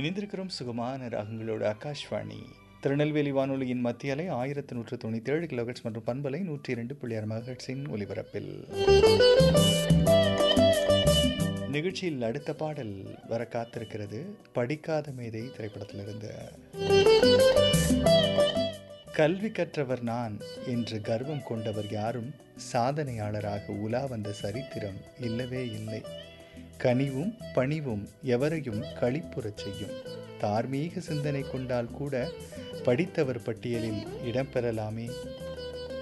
இணைந்திருக்கிறோம் சுகமான ராகங்களோட ஆகாஷ்வாணி திருநெல்வேலி வானொலியின் மத்திய அலை ஆயிரத்தி நூற்று தொண்ணூற்றி ஏழு கிலோஹெட்ஸ் மற்றும் பண்பலை நூற்றி இரண்டு புள்ளி ஆறு மெகாஹெட்ஸின் ஒலிபரப்பில் நிகழ்ச்சியில் அடுத்த பாடல் வர காத்திருக்கிறது படிக்காத மேதை திரைப்படத்திலிருந்து கல்வி கற்றவர் நான் என்று கர்வம் கொண்டவர் யாரும் சாதனையாளராக உலா வந்த சரித்திரம் இல்லவே இல்லை கனிவும் பணிவும் எவரையும் களிப்புறச் செய்யும் தார்மீக சிந்தனை கொண்டால் கூட படித்தவர் பட்டியலில் இடம்பெறலாமே